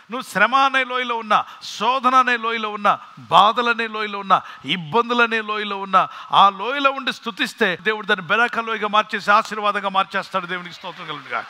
నువ్వు శ్రమ అనే లోయలో ఉన్నా శోధన అనే లోయలో ఉన్నా బాధలనే లోయలో ఉన్నా ఇబ్బందులనే లోయలో ఉన్నా ఆ లోయలో ఉండి స్థుతిస్తే దేవుడు దాన్ని బెరక లోయగా మార్చేసి ఆశీర్వాదంగా మార్చేస్తాడు దేవునికి స్తోత్రం కలుగును గాక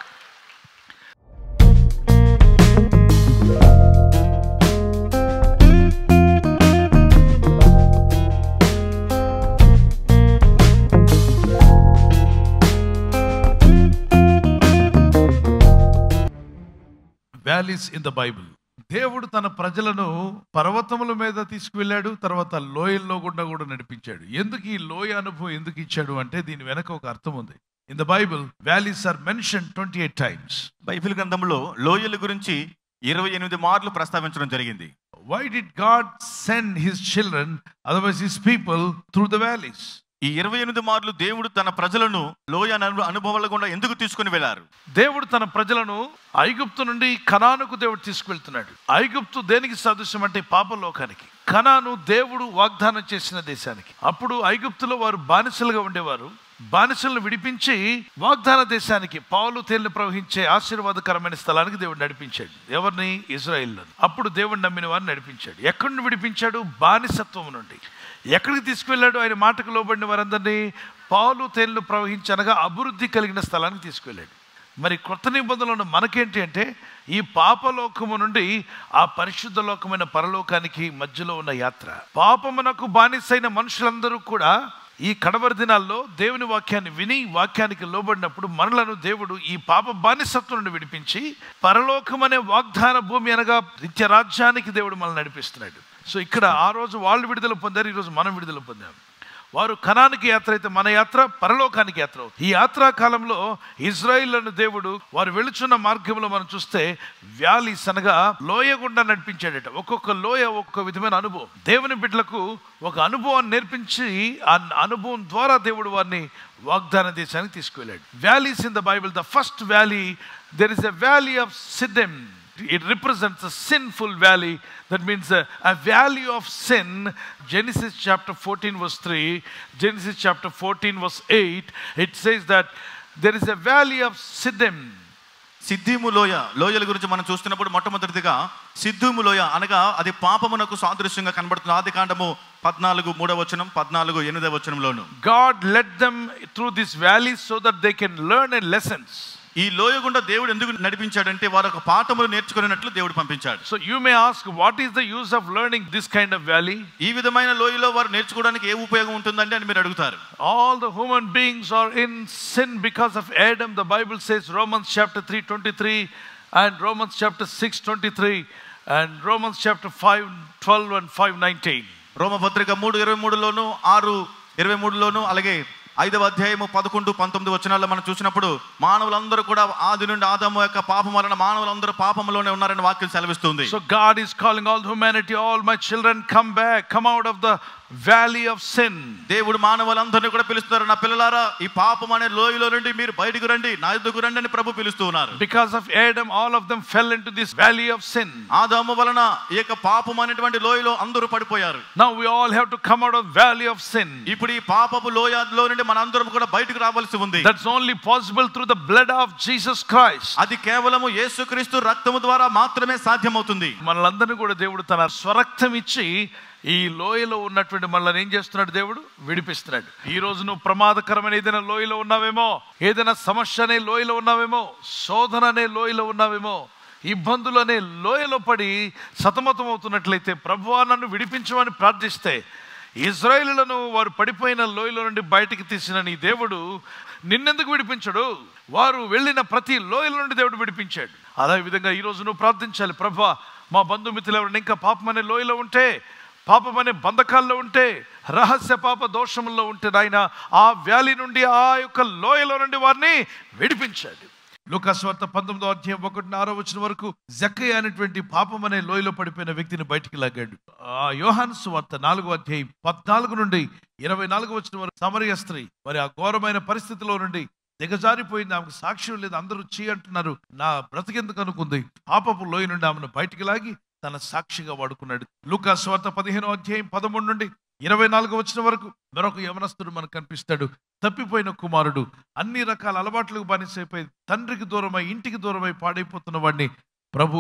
వ్యాలీస్ ఇన్ ద బైబిల్ దేవుడు తన ప్రజలను పర్వతముల మీద తీసుకువెళ్ళాడు తర్వాత లోయల్లో గుండా కూడా నడిపించాడు ఎందుకు ఈ లోయ అనుభవం ఎందుకు ఇచ్చాడు అంటే దీని వెనక ఒక అర్థం ఉంది in the Bible valleys are mention twenty eight times Bible గ్రంథంలో లోయల గురించి ఇరవై ఎనిమిది మార్లు ప్రస్తావించడం జరిగింది why did God send his children otherwise his people through the valleys ఈ ఇరవై ఎనిమిది మార్లు దేవుడు తన ప్రజలను లోయ అను- అనుభవాల గుండా ఎందుకు తీసుకుని వెళ్ళారు దేవుడు తన ప్రజలను ఐగుప్తు నుండి కనానుకు దేవుడు తీసుకువెళ్తున్నాడు ఐగుప్తు దేనికి సదృశ్యం అంటే పాపలోకానికి కనాను దేవుడు వాగ్దానం చేసిన దేశానికి అప్పుడు ఐగుప్తులో వారు బానిసలుగా ఉండేవారు బానిసలను విడిపించి వాగ్దాన దేశానికి పాలు తేలిని ప్రవహించే ఆశీర్వాదకరమైన స్థలానికి దేవుడు నడిపించాడు ఎవరిని ఇజ్రాయిల్లను అప్పుడు దేవుడు నమ్మిన వారిని నడిపించాడు ఎక్కడి నుండి విడిపించాడు బానిసత్వం నుండి ఎక్కడికి తీసుకువెళ్ళాడు ఆయన మాటకు లోబడిన వారందరినీ పాలు తేళ్లు ప్రవహించనగా అభివృద్ధి కలిగిన స్థలానికి తీసుకువెళ్ళాడు మరి కొత్త నిబంధనలు ఉన్న మనకేంటి అంటే ఈ పాపలోకము నుండి ఆ పరిశుద్ధ లోకమైన పరలోకానికి మధ్యలో ఉన్న యాత్ర పాపమునకు బానిసైన మనుషులందరూ కూడా ఈ కడవరి దినాల్లో దేవుని వాక్యాన్ని విని వాక్యానికి లోబడినప్పుడు మనలను దేవుడు ఈ పాప బానిసత్వం నుండి విడిపించి పరలోకం అనే వాగ్దాన భూమి అనగా నిత్య రాజ్యానికి దేవుడు మనల్ని నడిపిస్తున్నాడు సో ఇక్కడ ఆ రోజు వాళ్ళు విడుదల పొందారు ఈరోజు మనం విడుదల పొందాం వారు కణానికి యాత్ర అయితే మన యాత్ర పరలోకానికి యాత్ర అవుతుంది ఈ యాత్రా కాలంలో ఇజ్రాయిల్లను దేవుడు వారు వెళుచున్న మార్గంలో మనం చూస్తే వ్యాలీస్ అనగా లోయ గుండా నడిపించాడట ఒక్కొక్క లోయ ఒక్కొక్క విధమైన అనుభవం దేవుని బిడ్డలకు ఒక అనుభవాన్ని నేర్పించి ఆ అనుభవం ద్వారా దేవుడు వారిని వాగ్దాన దేశానికి తీసుకువెళ్ళాడు valleys in the Bible the first valley there is a valley of Siddim it represents a sinful valley that means a, a valley of sin genesis chapter 14 verse 3 genesis chapter 14 verse 8 it says that there is a valley of siddim సిద్ధిము లోయ లోయల గురించి మనం చూస్తున్నప్పుడు మొట్టమొదటిదిగా సిద్ధుము లోయ అనగా అది పాపమునకు సాదృశ్యంగా కనబడుతుంది ఆది కాండము పద్నాలుగు మూడవ వచనం పద్నాలుగు ఎనిమిదవ వచనంలోను god led them through this valley so that they can learn a lessons ఈ లోయ గుండా దేవుడు ఎందుకు నడిపించాడంటే వారు ఒక పాఠములు నేర్చుకున్నట్లు దేవుడు పంపించాడు so you may ask what is the use of learning this kind of valley ఈ విధమైన లోయలో వారు నేర్చుకోవడానికి ఏ ఉపయోగం ఉంటుందంటే అని మీరు అడుగుతారు all the human beings are in sin because of adam the bible says romans chapter 3 23 and romans chapter 6 23 and romans chapter 5 12 and 5 19 రోమపత్రిక మూడు ఇరవై మూడులోను ఆరు ఇరవై మూడులోను అలాగే ఐదవ అధ్యాయము పదకొండు పంతొమ్మిది వచనాల్లో మనం చూసినప్పుడు మానవులందరూ కూడా ఆది నుండి ఆదాము యొక్క పాపం వలన మానవులందరూ పాపంలోనే ఉన్నారని వాక్యం సెలవిస్తుంది so god is calling all humanity all my children come back come out of the valley of sin దేవుడు మానవులందరినీ కూడా పిలుస్తున్నారు నా పిల్లలారా ఈ పాపం అనే లోయలో నుండి మీరు బయటకు రండి నా ఎదుగు రండి అని ప్రభు పిలుస్తూ ఉన్నారు because of adam all of them fell into this valley of sin ఆదాము వలన ఈ యొక్క పాపం అనేటువంటి లోయలో అందరూ పడిపోయారు now we all have to come out of valley of sin ఇప్పుడు ఈ పాపపు లోయలో నుండి మనందరం కూడా బయటకు రావాల్సి ఉంది that's only possible through the blood of jesus christ అది కేవలము యేసుక్రీస్తు రక్తము ద్వారా మాత్రమే సాధ్యమవుతుంది మనలందరినీ కూడా దేవుడు తన స్వరక్తం ఇచ్చి ఈ లోయలో ఉన్నటువంటి మనల్ని ఏం చేస్తున్నాడు దేవుడు విడిపిస్తున్నాడు ఈ రోజు నువ్వు ప్రమాదకరమైన ఏదైనా లోయలో ఉన్నావేమో ఏదైనా సమస్య అనే లోయలో ఉన్నావేమో శోధన అనే లోయలో ఉన్నావేమో ఇబ్బందులు అనే లోయలో పడి సతమతం అవుతున్నట్లయితే ప్రభువా నన్ను విడిపించమని ప్రార్థిస్తే ఇజ్రాయిలులను వారు పడిపోయిన లోయలో నుండి బయటికి తీసిన నీ దేవుడు నిన్నెందుకు విడిపించడు వారు వెళ్ళిన ప్రతి లోయల నుండి దేవుడు విడిపించాడు అదే విధంగా ఈరోజు నువ్వు ప్రార్థించాలి ప్రభా మా బంధుమిత్రులు ఎవరైనా ఇంకా పాపం అనే లోయలో ఉంటే పాపం అనే బంధకాల్లో ఉంటే రహస్య పాప దోషముల్లో ఉంటే నాయన ఆ వ్యాలీ నుండి ఆ యొక్క లోయలో నుండి వారిని విడిపించాడు లోకాస్వార్త పంతొమ్మిదో అధ్యాయం ఒకటి ఆరో వచ్చిన వరకు జక్కయ్య అనేటువంటి పాపం అనే లోయలో పడిపోయిన వ్యక్తిని బయటికి లాగాడు ఆ యోహాను సువార్త నాలుగో అధ్యాయం పద్నాలుగు నుండి ఇరవై నాలుగు వచ్చిన వరకు సమరయ స్త్రీ మరి ఆ ఘోరమైన పరిస్థితిలో నుండి దిగజారిపోయింది ఆమెకు సాక్ష్యం లేదు అందరూ చీ అంటున్నారు నా బ్రతికెందుకు అనుకుంది పాపపు లోయ నుండి ఆమెను బయటికి లాగి తన సాక్షిగా వాడుకున్నాడు లూకా స్వార్త పదిహేనో అధ్యాయం పదమూడు నుండి ఇరవై నాలుగు వచ్చిన వరకు మరొక యవనస్తుడు మనకు కనిపిస్తాడు తప్పిపోయిన కుమారుడు అన్ని రకాల అలవాట్లకు బానిసైపోయి తండ్రికి దూరమై ఇంటికి దూరమై పాడైపోతున్న వాడిని ప్రభు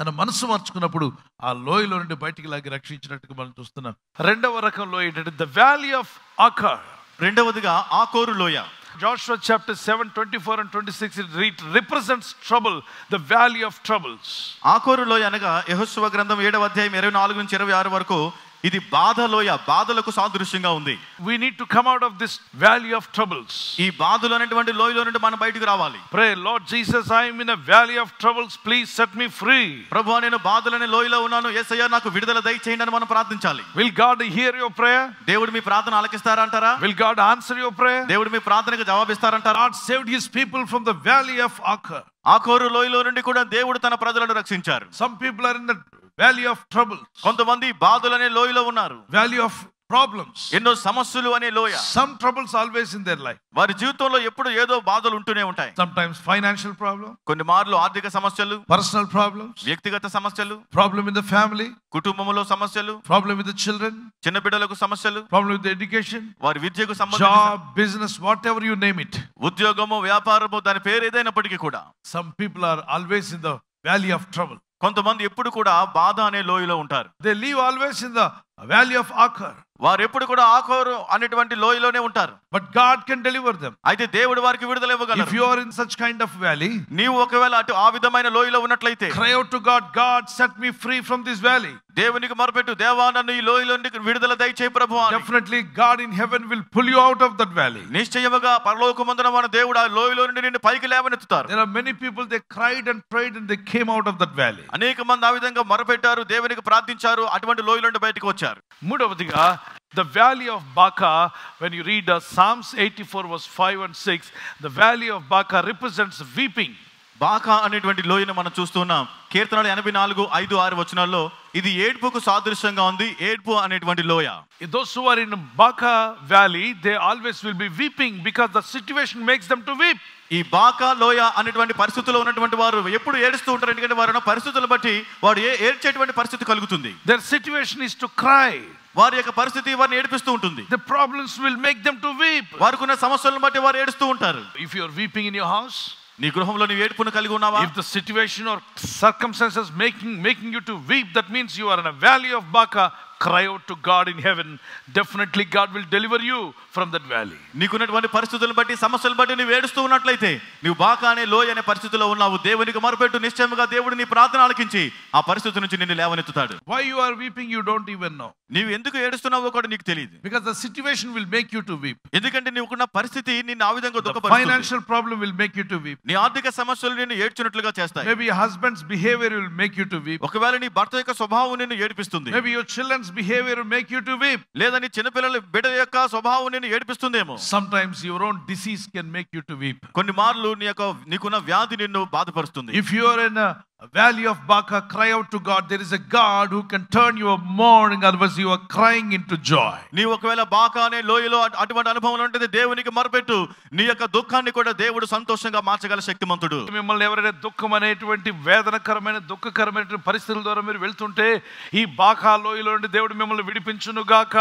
తన మనసు మార్చుకున్నప్పుడు ఆ లోయలో నుండి బయటికి లాగి రక్షించినట్టుగా మనం చూస్తున్నాం రెండవ రకం లోయ ఏంటంటే ద వ్యాలీ ఆఫ్ ఆకార్ రెండవదిగా ఆకోరు లోయ Joshua chapter 7, 24 and 26, it re- represents trouble, the valley of troubles. ఆకోరు లోయ అనగా యెహోషువ గ్రంథం ఏడవ అధ్యాయం ఇరవై నాలుగు నుంచి ఇరవై ఆరు వరకు ఇది బాధ లోయ బాధలకు సాదృశ్యంగా ఉంది We need to come out of this valley of troubles. ఈ బాధలు అనేటువంటి లోయలో నుండి మనం బయటకు రావాలి Pray, Lord Jesus, I am in a valley of troubles. Please set me free. ప్రభు నేను బాధలనే లోయలో ఉన్నాను ఏసయ్య నాకు విడుదల దయచేయండి అని మనం ప్రార్థించాలి Will God hear your prayer? దేవుడు మీ ప్రార్థన ఆలకిస్తారా అంటారా Will God answer your prayer? దేవుడు మీ ప్రార్థనకు జవాబిస్తారంటారా God saved his people from the valley of Achor. ఆకోరు లోయలో నుండి కూడా దేవుడు తన ప్రజలను రక్షించారు Some people are in the valley of troubles, కొంతమంది బాధలనే లోయలో ఉన్నారు valley of problems. ఎన్నో సమస్యలు అనే లోయ Some troubles always in their life. వారి జీవితంలో ఎప్పుడు ఏదో బాధలు ఉంటూనే ఉంటాయి Sometimes financial problem, కొన్ని మార్లు ఆర్థిక సమస్యలు personal problems, వ్యక్తిగత సమస్యలు problem in the family, కుటుంబంలో సమస్యలు problem with the children, చిన్న బిడ్డలకు సమస్యలు problem with the education, వారి విద్యకు సంబంధించిన job, business, whatever you name it. ఉద్యోగము వ్యాపారము దాని పేరు ఏదైనప్పటికీ కూడా Some people are always in the valley of trouble. కొంతమంది ఎప్పుడు కూడా బాధ అనే లోయలో ఉంటారు They live always in the valley of Achor. వారు ఎప్పుడు కూడా ఆకోరు అనేటువంటి లోయలోనే ఉంటారు But God can deliver them. అయితే దేవుడు వారికి విడుదల If ఇవ్వగలరు you are in such kind of valley, నీవు ఒకవేళ అటు ఆ విధమైన లోయలో ఉన్నట్లయితే cry out to God, God, set me free from this valley. దేవునికి మొరపెట్టు దేవా నన్ను ఈ లోయలో నుండి విడుదల దయచేయి ప్రభు అని. Definitely, God in heaven will pull you out of that valley. నిశ్చయముగా పరలోకమందున మన దేవుడు ఆ లోయలో నుండి నిన్ను పైకి లేవనెత్తుతారు There are many people, they cried and prayed and they came out of that valley. అనేక మంది ఆ విధంగా మొరపెట్టారు దేవునికి ప్రార్థించారు అటువంటి లోయలో నుండి బయటకు వచ్చారు మూడవదిగా the valley of Baca, when you read uh, Psalms 84 verse 5 and 6, the valley of Baca represents weeping. బాకా అనేటువంటి లోయను మనం చూస్తున్నాం కీర్తనలు ఎనభై నాలుగు ఐదు ఆరు వచనాల్లో ఇది ఏడ్పుకు సాదృశ్యంగా ఉంది ఏడ్పు అనేటువంటి లోయ Those who are in Baca valley, they always will be weeping because the situation makes them to weep. ఈ బాకా లోయ అనేటువంటి పరిస్థితుల్లో ఉన్నటువంటి వారు ఎప్పుడు ఏడుస్తూ ఉంటారు ఎందుకంటే వారు ఉన్న పరిస్థితులు బట్టి వాడు ఏ ఏడ్చేటువంటి పరిస్థితి కలుగుతుంది Their situation is to cry. వారి యొక్క పరిస్థితి వారిని ఏడిపిస్తూ ఉంటుంది The problems will make them to weep. వారికి ఉన్న సమస్యలను బట్టి వారు ఏడుస్తూ ఉంటారు If you are weeping in your house, నీ గృహంలో నీ ఏడుపును కలిగి ఉన్నావా if the situation or circumstances making making you to weep, that means you are in a valley of Baca. Cry out to God in heaven. Definitely, God will deliver you from that valley. నీకున్నటువంటి పరిస్థితులను బట్టి సమస్యలు బట్టి నువ్వు ఏడుస్తూ ఉన్నట్లయితే నువ్వు బాకా అనే లోయ అనే పరిస్థితిలో ఉన్నావు దేవునికి మొరపెట్టు నిశ్చయముగా దేవుడు నీ ప్రార్థన ఆలకించి ఆ పరిస్థితి నుంచి నిన్ను లేవనెత్తుతాడు Why you are weeping, you don't even know. నీవు ఎందుకు ఏడుస్తున్నావో కూడా నీకు తెలియదు Because the situation will make you to weep. ఎందుకంటే నీకున్న పరిస్థితి నిన్ను ఆ విధంగా The దుఃఖపరుస్తుంది financial problem will make you to weep. నీ ఆర్థిక సమస్యలు నిన్ను ఏడ్చినట్లుగా చేస్తాయి Maybe your husband's behavior will make you to weep. ఒకవేళ నీ భర్త యొక్క స్వభావం నిన్ను ఏడిపిస్తుంది Maybe your children's behavior will make you to weep. లేదా నీ చిన్నపిల్లల బిడ్డ యొక్క స్వభావం నిన్ను ఏడిపిస్తుందేమో Sometimes your own disease can make you to weep. కొన్ని మార్లు నీ యొక్క నీకున్న వ్యాధి నిన్ను బాధపరుస్తుంది If you are in a valley of Baca, cry out to God. There is a God who can turn your mourning, otherwise you are crying into joy. నీ ఒకవేళ బాకా అనే లోయలో అటు- అటువంటి అనుభవం ఉంటుంది దేవునికి మొరపెట్టు నీ యొక్క దుఃఖాన్ని కూడా దేవుడు సంతోషంగా మార్చగల శక్తిమంతుడు మిమ్మల్ని ఎవరైనా దుఃఖం అనేటువంటి వేదనకరమైన దుఃఖకరమైన పరిస్థితుల ద్వారా మీరు వెళ్తుంటే ఈ బాకా లోయలో నుండి దేవుడు మిమ్మల్ని విడిపించునుగాక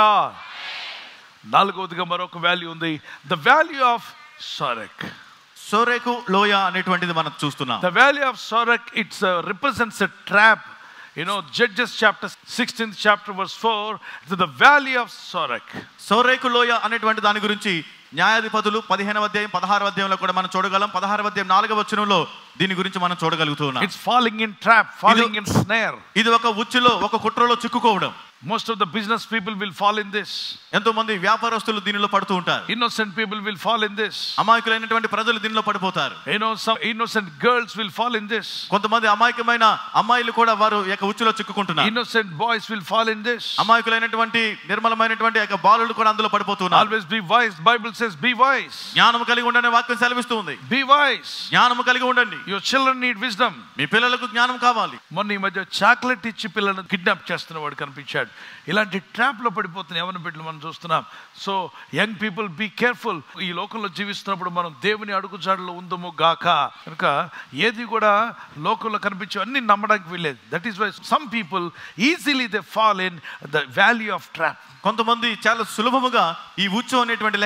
నాలుగవదిగా మరొక వాల్యూ ఉంది ద వాల్యూ ఆఫ్ సారెక్ సోరేకు లోయ అనేటువంటిది మనం చూస్తున్నాం The valley of Sorek, it uh, represents a trap. You know, Judges chapter 16th chapter verse 4, it's the valley of Sorek. సోరేకు లోయ అనేటువంటి దాని గురించి న్యాయాధిపతులు పదిహేనవ అధ్యాయం పదహారవ అధ్యాయంలో కూడా మనం చూడగలం పదహారవ అధ్యాయం నాలుగవ వచనంలో దీని గురించి మనం చూడగలుగుతూ ఉన్నాం It's falling in trap, falling in snare. ఇది ఒక ఉచ్చులో ఒక కుట్రలో చిక్కుకోవడం Most of the business people will fall in this. ఎంతో మంది వ్యాపారస్తులు దీనిలో పడుతూ ఉంటారు Innocent people will fall in this. అమాయకులైనటువంటి ప్రజలు దీనిలో పడిపోతారు You know, some innocent girls will fall in this. కొంతమంది అమాయకమైన అమ్మాయిలు కూడా వారు ఈ యొక్క ఉచ్చులో చిక్కుకుంటున్నారు Innocent boys will fall in this. అమాయకులైనటువంటి నిర్మలమైనటువంటి యొక్క బాలులు కూడా అందులో పడిపోతున్నారు Always be wise. Bible says, be wise. జ్ఞానం కలిగి ఉండని వాక్యం సెలవిస్తూ ఉంది Be wise. జ్ఞానము కలిగి ఉండండి Your children need wisdom. మీ పిల్లలకు జ్ఞానం కావాలి మొన్న ఈ మధ్య చాక్లెట్ ఇచ్చి పిల్లలను కిడ్నాప్ చేస్తున్న వాడు కనిపించాడు ఇలాంటి ట్రాప్లో పడిపోతున్న యవన బిడ్డలు మనం చూస్తున్నాం so young people be careful ఈ లోకంలో జీవిస్తున్నప్పుడు మనం దేవుని అడుగుజాడలో ఉందము గాక కనుక ఏది కూడా లోకంలో కనిపించే అన్ని నమ్మడానికి వీలేదు that is why some people easily they fall in the valley of trap కొంతమంది చాలా సులభముగా ఈ ఉచ్చు అనేటువంటి లేక వలలో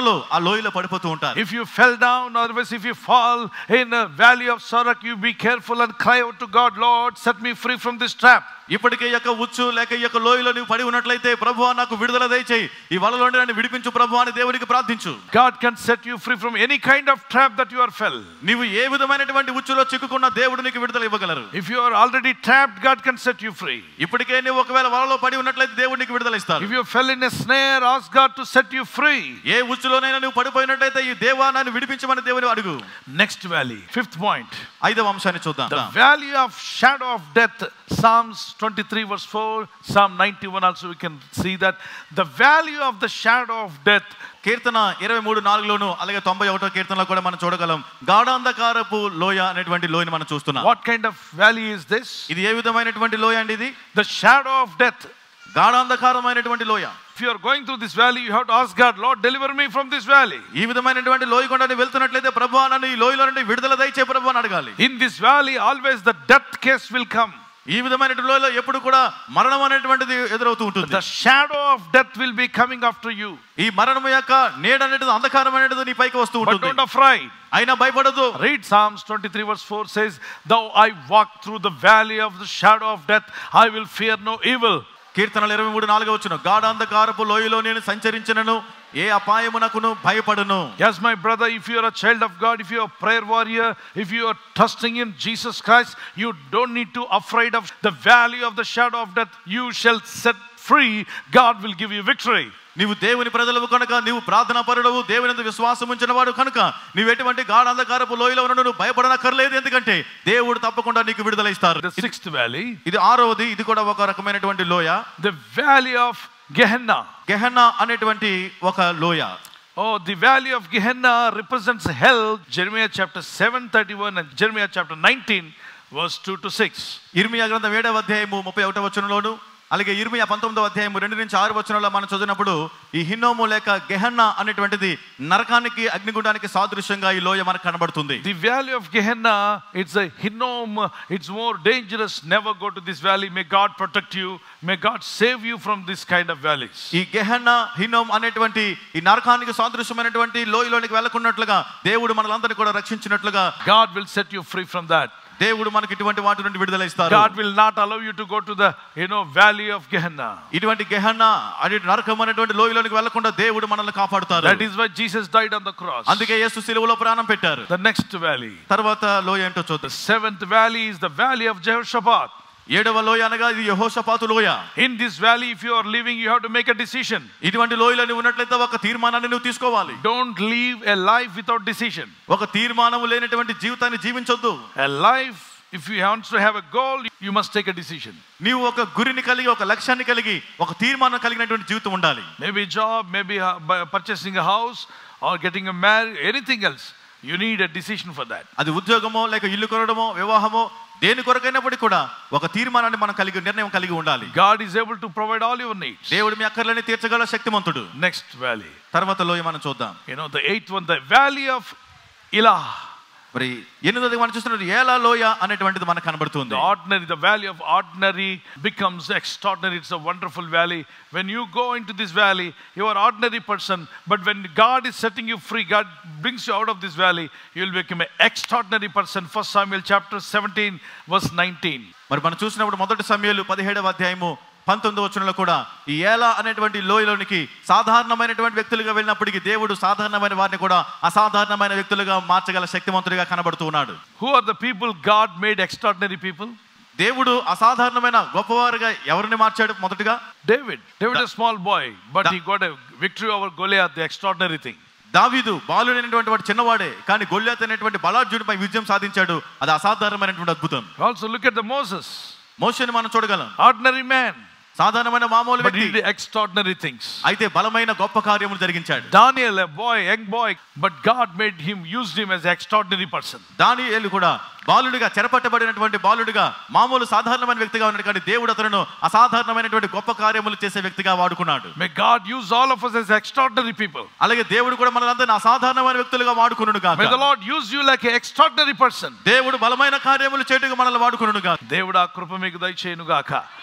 వలలో ఆ లోయలో పడిపోతూ ఉంటారు If you fell down, or otherwise if you fall in a valley of Sorok, you be careful and cry out to God, Lord, set me free from this trap. ఇప్పటికే ఈ యొక్క ఉచ్చు లేక ఈ యొక్క లోయలో నీవు పడి ఉన్నట్లయితే ప్రభు నాకు విడుదల దయచేయి ఈ వలలో నుండి నన్ను విడిపించు ప్రభు అని దేవునికి ప్రార్థించు God can set you free from any kind of trap that you are fell. నీవు ఏ విధమైనటువంటి ఉచ్చులో చిక్కుకున్న దేవుడు నీకు విడుదల ఇవ్వగలరు If you are already trapped, God can set you free. ఇప్పటికే నీవు ఒకవేళ వలలో పడి ఉన్నట్లయితే దేవుడు నీకు విడుదల ఇస్తారు If you fell in a snare, ask God to set you free. ఏ ఉచ్చులోనైనా నువ్వు పడిపోయినట్లయితే ఈ దేవా నన్ను విడిపించమని దేవుని అడుగు Next valley, fifth point. ఐదవ అంశాన్ని చూద్దాం The valley of shadow of death, Psalms 23, verse 4, Psalm 91 also we can see that. The valley of the shadow of death, కీర్తన ఇరవై మూడు నాలుగులోను అలాగే తొంభై ఒకటో కీర్తనలో కూడా మనం చూడగలం గాఢాంధకారపు లోయ అనేటువంటి లోయని మనం చూస్తున్నాం what kind of valley is this? ఇది ఏ విధమైనటువంటి లోయ అండి ఇది The shadow of death. గాఢాంధకారమైనటువంటి లోయ If you are going through this valley, you have to ask God, Lord, deliver me from this valley. ఈ విధమైనటువంటి లోయ గుండా నువ్వు వెళ్తున్నట్లయితే ప్రభు నన్ను ఈ లోయలో నుండి విడుదల దయచే ప్రభు అని అడగాలి In this valley, always the death case will come. ఈ విధమైనటువంటి లోయలో ఎప్పుడు కూడా మరణం అనేటువంటిది ఎదురవుతూ ఉంటుంది The shadow of death will be coming after you. ఈ మరణం యొక్క నీడ అనేటిది అంధకారం అనేది నీ పైకి వస్తూ But ఉంటుంది don't afraid. అయినా భయపడదు Read Psalms 23, verse 4 says, Though I walk through the valley of the shadow of death, I will fear no evil. కీర్తనలు ఇరవై మూడు నాలుగు వచ్చిన గాఢాంధకారపు లోయలో నేను సంచరించినను ఏ అపాయమునకును భయపడును Yes, my brother, if you are a child of God, if you are a prayer warrior, if you are trusting in Jesus Christ, you don't need to afraid of the valley of the shadow of death. You shall set free. God will give you victory. నీవు దేవుని ప్రజలవు కనుక నీవు ప్రార్థనా పరుడవు దేవుని యందు విశ్వాసం ఉంచిన వాడు కనుక నీవు ఎటువంటి గాఢ అంధకారపు లోయలో ఉన్న నువ్వు భయపడనక్కర్లేదు ఎందుకంటే దేవుడు తప్పకుండా నీకు విడుదల ఇస్తారు The sixth valley, ఇది ఆరవది ఇది కూడా ఒక రకమైనటువంటి లోయ the valley of Gehenna. గెహన్నా అనేటువంటి ఒక లోయ Oh, the valley of Gehenna represents hell. Jeremiah chapter 7, 31 and Jeremiah chapter 19, verse 2 to 6. ఇర్మియా గ్రంథం ఏడవ అధ్యాయము ముప్పై ఒకటో వచనంలోను అలాగే ఇర్మియా పంతొమ్మిదో అధ్యాయము రెండు నుంచి ఆరు వచనంలో మనం చదివినప్పుడు ఈ హిన్నోము లేక గెహన్న అనేటువంటిది నరకానికి అగ్నిగుండానికి సాదృశ్యంగా ఈ లోయ మనకు కనబడుతుంది The valley of Gehenna, it's a Hinnom, it's more dangerous. Never go to this valley. May God protect you. May God save you from this kind of valleys. ఈ గెహన్న హిన్నోం అనేటువంటి ఈ నరకానికి సాదృశ్యమైనటువంటి లోయలోనికి వెళ్ళకున్నట్లుగా దేవుడు మనలందరినీ కూడా రక్షించినట్లుగా God will set you free from that. దేవుడు మనకి ఇటువంటి వాటి నుండి విడుదల ఇస్తారు God will not allow you to go to the, you know, valley of Gehenna. ఇటువంటి గెహన్న అనే నరకం అనేటువంటి లోయలోనికి వెళ్లకుండా దేవుడు మనల్ని కాపాడుతారు That is why Jesus died on the cross. అందుకే యేసు సిలువలో ప్రాణం పెట్టారు The next valley, తర్వాత లోయ ఏంటో the చూద్దాం seventh valley is the valley of Jehoshaphat. ఏడవ లోయ అనగా ఇది యహోషపాతు లోయ In this valley, if you are living, you have to make a decision. ఇటువంటి లోయలో నువ్వు ఉన్నట్లయితే ఒక తీర్మానాన్ని నువ్వు తీసుకోవాలి Don't live a life without decision. ఒక తీర్మానం లేనటువంటి జీవితాన్ని జీవించొద్దు A life, if you want to have a goal, you must take a decision. నీవు ఒక గురిని కలిగి ఒక లక్ష్యాన్ని కలిగి ఒక తీర్మానం కలిగినటువంటి జీవితం ఉండాలి Maybe job, maybe uh, by purchasing a house or getting a marriage, anything else. You need a decision for that. అది ఉద్యోగమో లేక ఇల్లు కొనడమో వివాహమో దేని కొరకైనప్పటికీ కూడా ఒక తీర్మానాన్ని మనం కలిగి నిర్ణయం కలిగి ఉండాలి God is able to provide all your needs. దేవుడు మీ అక్కర్లని తీర్చగల శక్తిమంతుడు Next valley. తర్వాత లోయ మనం చూద్దాం You know, the eighth one, the valley of Elah. మరి ఎనిమిదోది మనం చూస్తున్నది ఏలా లోయ అనేటువంటిది మనకు కనబడుతుంది The ordinary, the valley of ordinary becomes extraordinary. It's a wonderful valley. When you go into this valley, you are ordinary person. But when God is setting you free, God brings you out of this valley, you will become an extraordinary person. First Samuel chapter 17, verse 19. మరి మనం చూసినప్పుడు మొదటి సమయాలు పదిహేడవ అధ్యాయము పంతొమ్మిది వచనంలో కూడా ఈ ఏలా అనేటువంటి లోయలోనికి సాధారణమైనటువంటి వ్యక్తులుగా వెళ్ళినప్పటికీ దేవుడు సాధారణమైన వారిని కూడా అసాధారణమైన వ్యక్తులుగా మార్చగల శక్తివంతుడిగా కనబడుతూ ఉన్నాడు Who are the people God made extraordinary people? దేవుడు అసాధారణమైన గొప్పవారుగా ఎవరిని మార్చాడు మొదటగా David. David, a small boy, but he got a victory over Goliath, the extraordinary thing. దావీదు బాలుడైనటువంటి వాడు చిన్నవాడే కానీ గొల్లాత్ అనేటువంటి బలార్జునిపై విజయం సాధించాడు అది అసాధారణమైనటువంటి అద్భుతం Also, look at the Moses, మోషని మనం చూడగలం ordinary man, సాధారణమైన మామూలు but he వ్యక్తి did extraordinary things. అయితే బలమైన గొప్ప కార్యములు జరిగించాడు Daniel, a boy, young boy, but God made him, used him as an extraordinary person. దానియేలు కూడా బాలుడిగా చెరపట్టబడినటువంటి బాలుడిగా మామూలు సాధారణమైన వ్యక్తిగా ఉన్నాడు కానీ దేవుడు అతను అసాధారణమైనటువంటి గొప్ప కార్యములు చేసే వ్యక్తిగా వాడుకున్నాడు May God use all of us as extraordinary people. అలాగే దేవుడు కూడా మనందరిని అసాధారణమైన వ్యక్తులుగా వాడుకున్నాడు May the కాక Lord use you like an extraordinary person. దేవుడు బలమైన కార్యములు చేటుగా మనల్ని వాడుకున్నాడు కాక దేవుడు ఆ కృప మీకు దయచేయును గాక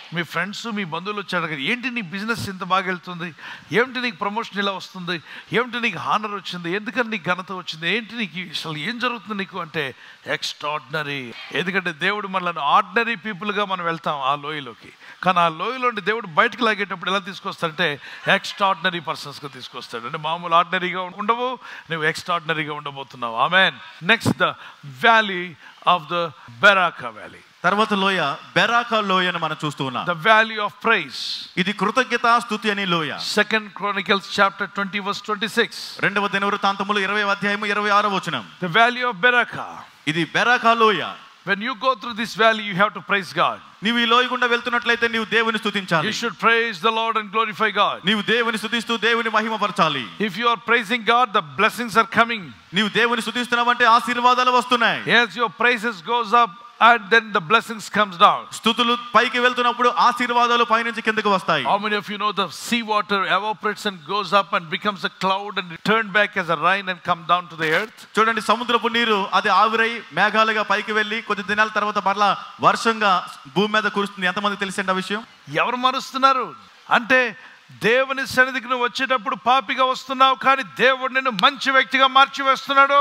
మీ ఫ్రెండ్స్ మీ బంధువులు వచ్చాడు కదా ఏంటి నీ బిజినెస్ ఇంత బాగా వెళ్తుంది ఏమిటి నీకు ప్రమోషన్ ఇలా వస్తుంది ఏమిటి నీకు హానర్ వచ్చింది ఎందుకని నీకు ఘనత వచ్చింది ఏంటి నీకు అసలు ఏం జరుగుతుంది నీకు అంటే ఎక్స్ట్రాడినరీ ఎందుకంటే దేవుడు మనల్ని ఆర్డినరీ పీపుల్గా మనం వెళ్తాం ఆ లోయలోకి కానీ ఆ లోయలో నుండి దేవుడు బయటకు లాగేటప్పుడు ఎలా తీసుకొస్తాడంటే ఎక్స్ట్రాడినరీ పర్సన్స్గా తీసుకొస్తాడు అంటే మామూలు ఆర్డినరీగా ఉండవు నువ్వు ఎక్స్ట్రాడినరీగా ఉండబోతున్నావు amen next the valley of the Beraka valley తర్వాత లోయ బెరాకా లోయ అని మనం చూస్తూ ఉన్నాం the valley of praise ఇది కృతజ్ఞత స్థుతి అని లోయ second chronicles chapter 20 verse 26 రెండవ దినవృత్తాంతములు ఇరవై అధ్యాయము ఇరవై ఆరో వచనం the valley of beraka ఇది బెరాకా లోయ when you go through this valley you have to praise god నీవు ఈ లోయ గుండా వెళ్తున్నట్లయితే నీవు దేవుని స్తుతించాలి you should praise the lord and glorify god నీవు దేవుని స్తుతిస్తూ దేవుని మహిమపరచాలి if you are praising god the blessings are coming నీవు దేవుని స్తుతిస్తున్నావంటే ఆశీర్వాదాలు వస్తున్నాయి as your praises goes up and then the blessings comes down స్థుతులు పైకి వెళ్తున్నప్పుడు ఆశీర్వాదాలు పైనుంచి కిందకు వస్తాయి how many of you know the sea water evaporates and goes up and becomes a cloud and turn back as a rain and come down to the earth చూడండి సముద్రపు నీరు అది ఆవిరై మేఘాలుగా పైకి వెళ్ళి కొద్ది దినాల తర్వాత మరలా వర్షంగా భూమి మీద కురుస్తుంది ఎంతమంది తెలిసిండి ఆ విషయం ఎవరు మరుస్తున్నారు అంటే దేవుని సన్నిధికి నువ్వు వచ్చేటప్పుడు పాపిగా వస్తున్నావు కానీ దేవుడు నిన్ను మంచి వ్యక్తిగా మార్చి వేస్తున్నాడు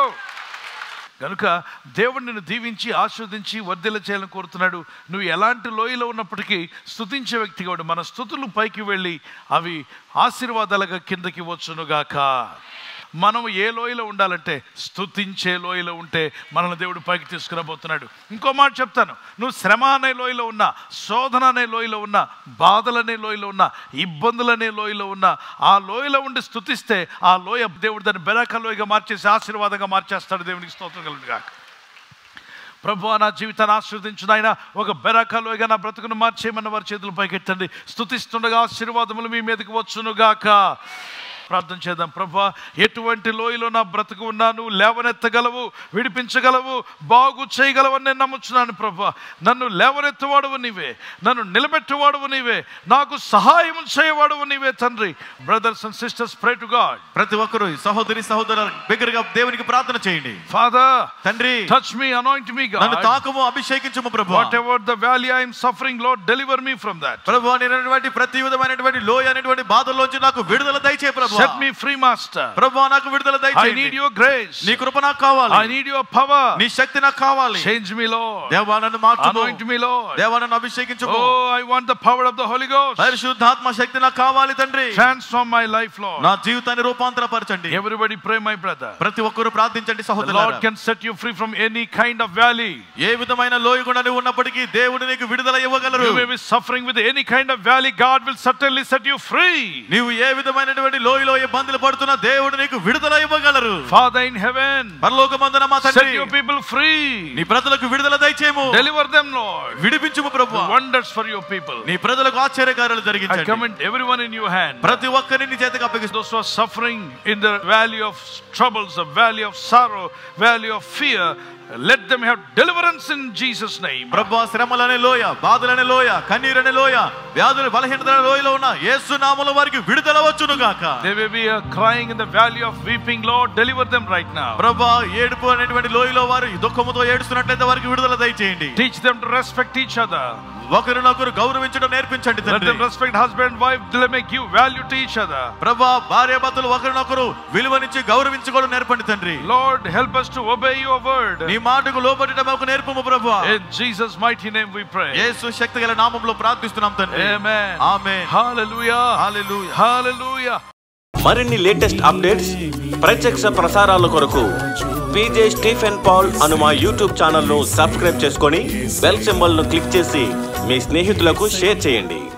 కనుక దేవుడు నిన్ను దీవించి ఆస్వాదించి వర్ధిల్ల చేయాలని కోరుతున్నాడు నువ్వు ఎలాంటి లోయలో ఉన్నప్పటికీ స్తుతించే వ్యక్తిగా ఉండు మన స్థుతులు పైకి వెళ్ళి అవి ఆశీర్వాదాలుగా కిందకి వచ్చునుగాక మనం ఏ లోయలో ఉండాలంటే స్తుతించే లోయలో ఉంటే మనల్ని దేవుడు పైకి తీసుకురాబోతున్నాడు ఇంకో మాట చెప్తాను నువ్వు శ్రమ అనే లోయలో ఉన్నా శోధన అనే లోయలో ఉన్నా బాధలనే లోయలో ఉన్నా ఇబ్బందులనే లోయలో ఉన్నా ఆ లోయలో ఉండి స్తుతిస్తే ఆ లోయ దేవుడు దాన్ని బెరాక లోయగా మార్చేసి ఆశీర్వాదంగా మార్చేస్తాడు దేవునికి స్తోత్రం కలుగుగా ప్రభు నా జీవితాన్ని ఆశీర్వదించిన ఆయన ఒక బెరాకలోగా నా బ్రతుకును మార్చేయమన్న వారి చేతులు పైకెట్టండి స్తుతిస్తుండగా ఆశీర్వాదములు మీ మీదకి వచ్చునుగాక ప్రార్థన చేద్దాం ప్రభా ఎటువంటి లోయలో నా బ్రతుకు ఉన్నా నువ్వు లేవనెత్తగలవు విడిపించగలవు బాగు చేయగలవని నేను నమ్ముచున్నాను ప్రభా నన్ను లేవనెత్తవాడువు నీవే నన్ను నిలబెట్టేవాడువు నీవే నాకు సహాయం చేయవాడువు నీవే తండ్రి brothers and sisters pray to God ప్రతి ఒక్కరు సహోదరి సహోదరు బిగ్గరగా దేవునికి ప్రార్థన చేయండి ఫాదర్ తండ్రి టచ్ మీ అనాయింట్ మీ నన్ను గాడ్ తాకము అభిషేకించము ప్రభు whatever the valley I am suffering, Lord, deliver me from that. ప్రభు నేనటువంటి ప్రతి విధమైనటువంటి లోయ అనేటువంటి బాధల్లోంచి నాకు విడుదల దయచే ప్రభు Set me free, Master. ప్రభు నాకు విడుదల I దయచేయండి need your grace. నీ కృప నాకు కావాలి I need your power. నీ శక్తి నాకు కావాలి Change me, Lord. దేవా నన్ను మార్చుము Anoint me, Lord. దేవా నన్ను అభిషేకించుము Oh, I want the power of the Holy Ghost. పరిశుద్ధాత్మ శక్తి నాకు కావాలి తండ్రి Transform my life, Lord. నా జీవితాన్ని రూపాంతరపరచండి Everybody pray, my brother. ప్రతి ఒక్కరు ప్రార్థించండి The Lord సహోదరు can set you free from any kind of valley. ఏ విధమైన లోయ గుండా నువ్వు ఉన్నప్పటికీ దేవుడు నీకు విడుదల ఇవ్వగలరు You may be suffering with any kind of valley. God will certainly set you free. నీవు ఏ విధమైనటువంటి లోయలో ఇబ్బందులు పడుతున్నా దేవుడు నీకు విడుదల ఇవ్వగలరు Father in heaven, పరలోకమందున మా set తండ్రి your people free. నీ ప్రజలకు విడుదల దయచేయము Deliver them, Lord. విడిపించుము Prabhu Wonders for your people. నీ ప్రజలకు ఆశ్చర్యకార్యాలు I జరిగించండి commend everyone in your hand. ప్రతి ఒక్కరిని నీ చేతకు అప్పగిస్తూ Those who are suffering in the valley of troubles, the valley of sorrow, valley of fear, let them have deliverance in Jesus' name. ప్రభు శ్రమలనే లోయ బాధలనే లోయ కన్నీరనే లోయ వ్యాధుల బలహీనతల లోయలో ఉన్న యేసు నామముల వారికి విడుదల వచ్చును గాక They may be uh, crying in the valley of weeping, Lord, deliver them right now. ప్రభా ఏడుపు అనేటువంటి లోయలో వారు దుఃఖముతో ఏడుస్తున్నట్లయితే వారికి విడుదల దయచేయండి Teach them to respect each other. ఒకరినొకరు గౌరవించడం నేర్పించండి Let తండ్రి them respect husband and wife. They may give value to each other. ప్రభా భార్య భర్తలు ఒకరినొకరు విలువనిచ్చి గౌరవించుకోవడం నేర్పండి తండ్రి Lord, help us to obey your word. నీ మాటకు లోబడటం ఒక నేర్పము ప్రభా In Jesus' mighty name we pray. యేసు శక్తి గల నామంలో ప్రార్థిస్తున్నాం తండ్రి Amen. ఆమేన్ Hallelujah. హల్లెలూయా Hallelujah. మరిన్ని లేటెస్ట్ అప్డేట్స్ ప్రత్యక్ష ప్రసారాల కొరకు పీజే స్టీఫెన్ పాల్ అను మా యూట్యూబ్ ఛానల్ను సబ్స్క్రైబ్ చేసుకొని బెల్ సింబల్ను క్లిక్ చేసి మీ స్నేహితులకు షేర్ చేయండి